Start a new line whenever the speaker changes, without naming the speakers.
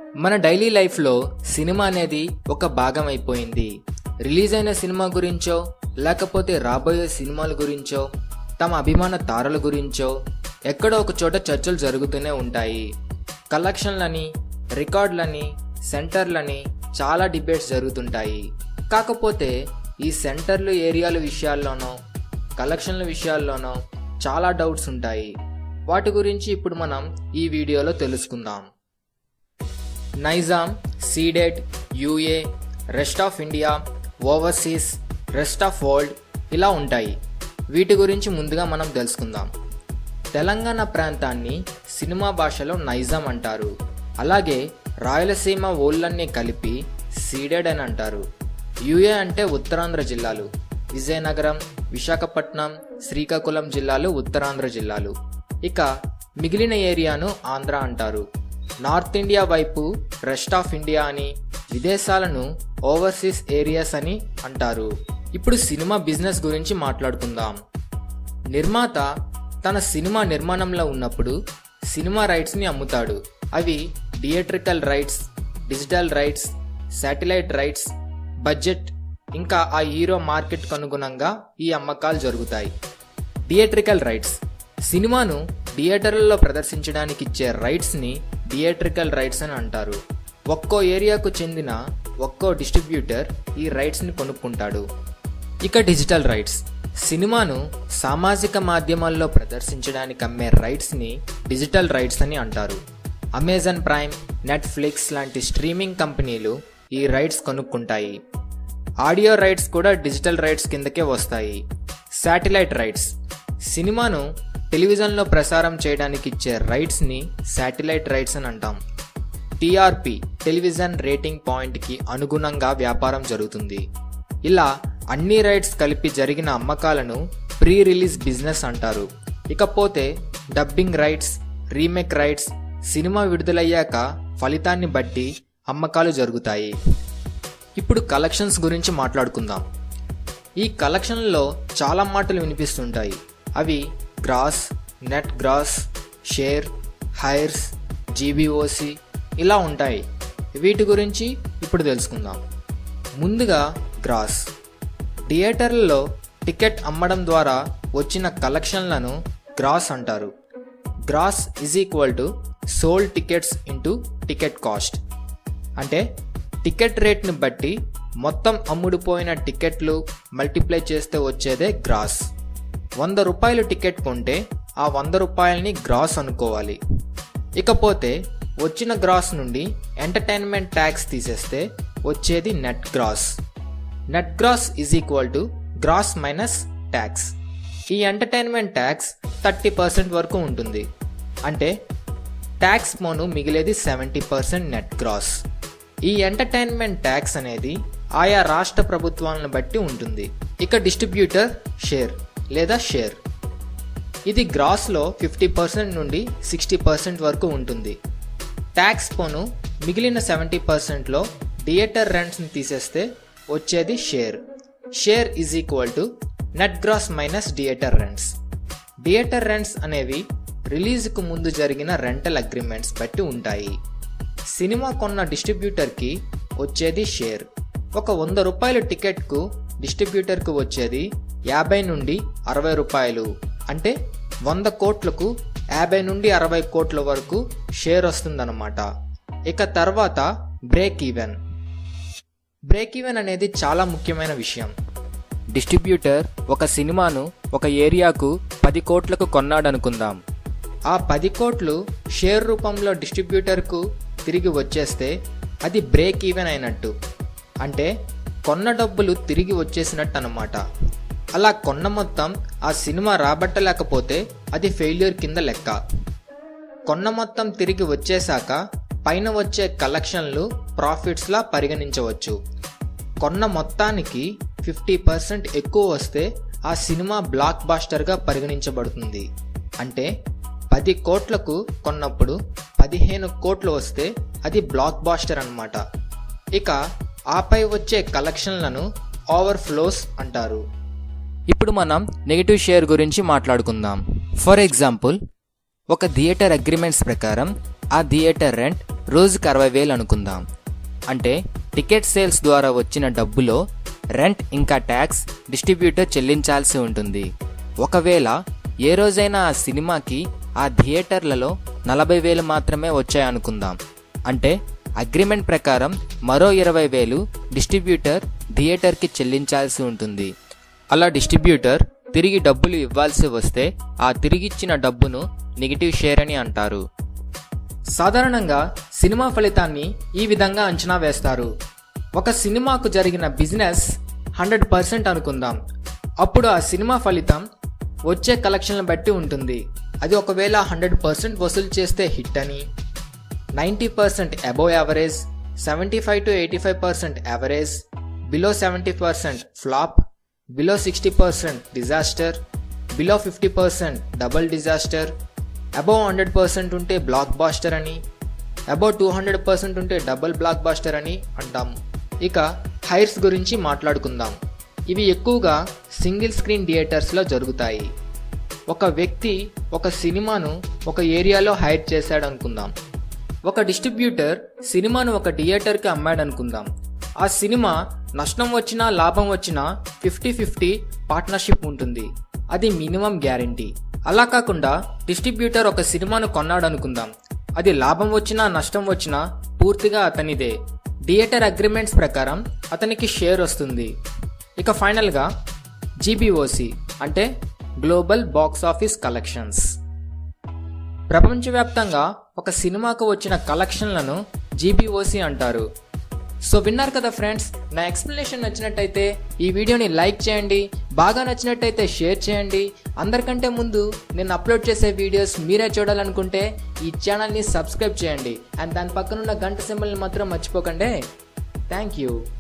మన డైలీ లైఫ్లో సినిమా అనేది ఒక భాగం అయిపోయింది రిలీజ్ అయిన సినిమా గురించో లేకపోతే రాబోయే సినిమాల గురించో తమ అభిమాన తారల గురించో ఎక్కడో ఒక చోట చర్చలు జరుగుతూనే ఉంటాయి కలెక్షన్లని రికార్డులని సెంటర్లని చాలా డిబేట్స్ జరుగుతుంటాయి కాకపోతే ఈ సెంటర్లు ఏరియాల విషయాల్లోనో కలెక్షన్ల విషయాల్లోనో చాలా డౌట్స్ ఉంటాయి వాటి గురించి ఇప్పుడు మనం ఈ వీడియోలో తెలుసుకుందాం Nizam ceded UA rest of India overseas rest of world ఇలా ఉంటాయి వీటి గురించి ముందుగా మనం తెలుసుకుందాం తెలంగాణ ప్రాంతాన్ని సినిమా భాషలో నైజాం అంటారు అలాగే రాయలసీమ ఓళ్ళన్నీ కలిపి సీడెడ్ అని అంటారు యూఏ అంటే ఉత్తరాంధ్ర జిల్లాలు విజయనగరం విశాఖపట్నం శ్రీకాకుళం జిల్లాలు ఉత్తరాంధ్ర జిల్లాలు ఇక మిగిలిన ఏరియాను ఆంధ్ర అంటారు నార్త్ ఇండియా వైపు రెస్ట్ ఆఫ్ ఇండియా అని విదేశాలను ఓవర్సీస్ ఏరియాస్ అని అంటారు ఇప్పుడు సినిమా బిజినెస్ గురించి మాట్లాడుకుందాం నిర్మాత తన సినిమా నిర్మాణంలో ఉన్నప్పుడు సినిమా రైట్స్ని అమ్ముతాడు అవి theatrical rights digital rights satellite rights budget ఇంకా ఆ హీరో మార్కెట్కు అనుగుణంగా ఈ అమ్మకాలు జరుగుతాయి థియేట్రికల్ రైట్స్ సినిమాను థియేటర్లలో ప్రదర్శించడానికి ఇచ్చే రైట్స్ని థియేట్రికల్ రైట్స్ అని అంటారు ఒక్కో ఏరియాకు చెందిన ఒక్కో డిస్ట్రిబ్యూటర్ ఈ రైట్స్ని కొనుక్కుంటాడు ఇక డిజిటల్ రైట్స్ సినిమాను సామాజిక మాధ్యమాల్లో ప్రదర్శించడానికి అమ్మే రైట్స్ని డిజిటల్ రైట్స్ అని అంటారు అమెజాన్ ప్రైమ్ నెట్ఫ్లిక్స్ లాంటి స్ట్రీమింగ్ కంపెనీలు ఈ రైట్స్ కొనుక్కుంటాయి ఆడియో రైట్స్ కూడా డిజిటల్ రైట్స్ కిందకే వస్తాయి శాటిలైట్ రైట్స్ సినిమాను టెలివిజన్లో ప్రసారం చేయడానికి ఇచ్చే రైట్స్ని శాటిలైట్ రైట్స్ అని అంటాం టీఆర్పి టెలివిజన్ రేటింగ్ పాయింట్కి అనుగుణంగా వ్యాపారం జరుగుతుంది ఇలా అన్ని రైట్స్ కలిపి జరిగిన అమ్మకాలను ప్రీ రిలీజ్ బిజినెస్ అంటారు ఇకపోతే డబ్బింగ్ రైట్స్ రీమేక్ రైట్స్ సినిమా విడుదలయ్యాక ఫలితాన్ని బట్టి అమ్మకాలు జరుగుతాయి ఇప్పుడు కలెక్షన్స్ గురించి మాట్లాడుకుందాం ఈ కలెక్షన్లో చాలా మాటలు వినిపిస్తుంటాయి అవి gross net gross share hires GBOC ఇలా ఉంటాయి వీటి గురించి ఇప్పుడు తెలుసుకుందాం ముందుగా గ్రాస్ థియేటర్లలో టికెట్ అమ్మడం ద్వారా వచ్చిన కలెక్షన్లను గ్రాస్ అంటారు gross is equal to sold tickets into ticket cost అంటే టికెట్ రేట్ని బట్టి మొత్తం అమ్ముడుపోయిన టికెట్లు మల్టిప్లై చేస్తే వచ్చేదే గ్రాస్ వంద రూపాయలు టికెట్ కొంటే ఆ వంద రూపాయలని గ్రాస్ అనుకోవాలి ఇకపోతే వచ్చిన గ్రాస్ నుండి ఎంటర్టైన్మెంట్ ట్యాక్స్ తీసేస్తే వచ్చేది net gross net gross is equal to gross minus tax ఈ ఎంటర్టైన్మెంట్ ట్యాక్స్ థర్టీ పర్సెంట్ వరకు ఉంటుంది అంటే ట్యాక్స్ పోను మిగిలేది సెవెంటీ పర్సెంట్ నెట్ గ్రాస్ ఈ ఎంటర్టైన్మెంట్ ట్యాక్స్ అనేది ఆయా రాష్ట్ర ప్రభుత్వాలను బట్టి ఉంటుంది ఇక డిస్ట్రిబ్యూటర్ షేర్ లేదా షేర్ ఇది గ్రాస్లో ఫిఫ్టీ పర్సెంట్ నుండి సిక్స్టీ పర్సెంట్ వరకు ఉంటుంది ట్యాక్స్ పోను మిగిలిన సెవెంటీ పర్సెంట్లో థియేటర్ రెంట్స్ని తీసేస్తే వచ్చేది share share is equal to net gross minus theatre rents theatre rents అనేవి రిలీజ్కు ముందు జరిగిన రెంటల్ అగ్రిమెంట్స్ బట్టి ఉంటాయి సినిమా కొన్న డిస్ట్రిబ్యూటర్కి వచ్చేది షేర్ ఒక వంద రూపాయల టికెట్కు డిస్ట్రిబ్యూటర్కు వచ్చేది యాభై నుండి అరవై రూపాయలు అంటే వంద కోట్లకు యాభై నుండి అరవై కోట్ల వరకు షేర్ వస్తుందన్నమాట ఇక తర్వాత బ్రేక్ ఈవెన్ బ్రేక్ ఈవెన్ అనేది చాలా ముఖ్యమైన విషయం డిస్ట్రిబ్యూటర్ ఒక సినిమాను ఒక ఏరియాకు పది కోట్లకు కొన్నాడనుకుందాం ఆ పది కోట్లు షేర్ రూపంలో డిస్ట్రిబ్యూటర్కు తిరిగి వచ్చేస్తే అది బ్రేక్ ఈవెన్ అయినట్టు అంటే కొన్న డబ్బులు తిరిగి వచ్చేసినట్టు అనమాట అలా కొన్న మొత్తం ఆ సినిమా రాబట్టలేకపోతే అది ఫెయిల్యూర్ కింద లెక్క కొన్న మొత్తం తిరిగి వచ్చేశాక పైన వచ్చే కలెక్షన్లు ప్రాఫిట్స్లా పరిగణించవచ్చు కొన్న మొత్తానికి ఫిఫ్టీ పర్సెంట్ ఎక్కువ వస్తే ఆ సినిమా బ్లాక్ బాస్టర్గా పరిగణించబడుతుంది అంటే పది కోట్లకు కొన్నప్పుడు పదిహేను కోట్లు వస్తే అది బ్లాక్ బాస్టర్ అనమాట ఇక ఆపై వచ్చే కలెక్షన్లను ఓవర్ ఫ్లోస్ అంటారు ఇప్పుడు మనం నెగిటివ్ షేర్ గురించి మాట్లాడుకుందాం ఫర్ ఎగ్జాంపుల్ ఒక థియేటర్ అగ్రిమెంట్స్ ప్రకారం ఆ థియేటర్ రెంట్ రోజుకి అరవై వేలు అనుకుందాం అంటే టికెట్ సేల్స్ ద్వారా వచ్చిన డబ్బులో రెంట్ ఇంకా ట్యాక్స్ డిస్ట్రిబ్యూటర్ చెల్లించాల్సి ఉంటుంది ఒకవేళ ఏ రోజైనా ఆ సినిమాకి ఆ థియేటర్లలో నలభై వేలు మాత్రమే వచ్చాయనుకుందాం అంటే అగ్రిమెంట్ ప్రకారం మరో ఇరవై వేలు డిస్ట్రిబ్యూటర్ థియేటర్కి చెల్లించాల్సి ఉంటుంది అలా డిస్ట్రిబ్యూటర్ తిరిగి డబ్బులు ఇవ్వాల్సి వస్తే ఆ తిరిగిచ్చిన డబ్బును నెగిటివ్ షేర్ అని అంటారు సాధారణంగా సినిమా ఫలితాన్ని ఈ విధంగా అంచనా వేస్తారు ఒక సినిమాకు జరిగిన బిజినెస్ హండ్రెడ్ పర్సెంట్ అనుకుందాం అప్పుడు ఆ సినిమా ఫలితం వచ్చే కలెక్షన్లను బట్టి ఉంటుంది అది ఒకవేళ హండ్రెడ్ పర్సెంట్ వసూలు చేస్తే హిట్ అని ninety percent above average seventy five to eighty five percent average below seventy percent flop below sixty percent disaster below fifty percent double disaster above hundred percent ఉంటే బ్లాక్ బాస్టర్ అని above two hundred percent ఉంటే double blockbuster అని అంటాము ఇక heirs గురించి మాట్లాడుకుందాం ఇవి ఎక్కువగా సింగిల్ స్క్రీన్ థియేటర్స్లో జరుగుతాయి ఒక వ్యక్తి ఒక సినిమాను ఒక ఏరియాలో హైర్ చేశాడు అనుకుందాం ఒక డిస్ట్రిబ్యూటర్ సినిమాను ఒక థియేటర్కి అమ్మాడు అనుకుందాం ఆ సినిమా నష్టం వచ్చినా లాభం వచ్చినా ఫిఫ్టీ ఫిఫ్టీ పార్ట్నర్షిప్ ఉంటుంది అది మినిమం గ్యారంటీ అలా కాకుండా డిస్ట్రిబ్యూటర్ ఒక సినిమాను కొన్నాడు అనుకుందాం అది లాభం వచ్చినా నష్టం వచ్చినా పూర్తిగా అతనిదే థియేటర్ అగ్రిమెంట్స్ ప్రకారం అతనికి షేర్ వస్తుంది ఇక ఫైనల్గా జీబీఓసి అంటే గ్లోబల్ బాక్స్ ఆఫీస్ కలెక్షన్స్ ప్రపంచవ్యాప్తంగా ఒక సినిమాకు వచ్చిన కలెక్షన్లను జీబీఓసి అంటారు సో విన్నారు కదా ఫ్రెండ్స్ నా ఎక్స్ప్లెనేషన్ నచ్చినట్టయితే ఈ వీడియోని లైక్ చేయండి బాగా నచ్చినట్టయితే షేర్ చేయండి అందరికంటే ముందు నేను అప్లోడ్ చేసే వీడియోస్ మీరే చూడాలనుకుంటే ఈ ఛానల్ని సబ్స్క్రైబ్ చేయండి అండ్ దాని పక్కనున్న గంట సింబల్ని మాత్రం మర్చిపోకండి థ్యాంక్ యూ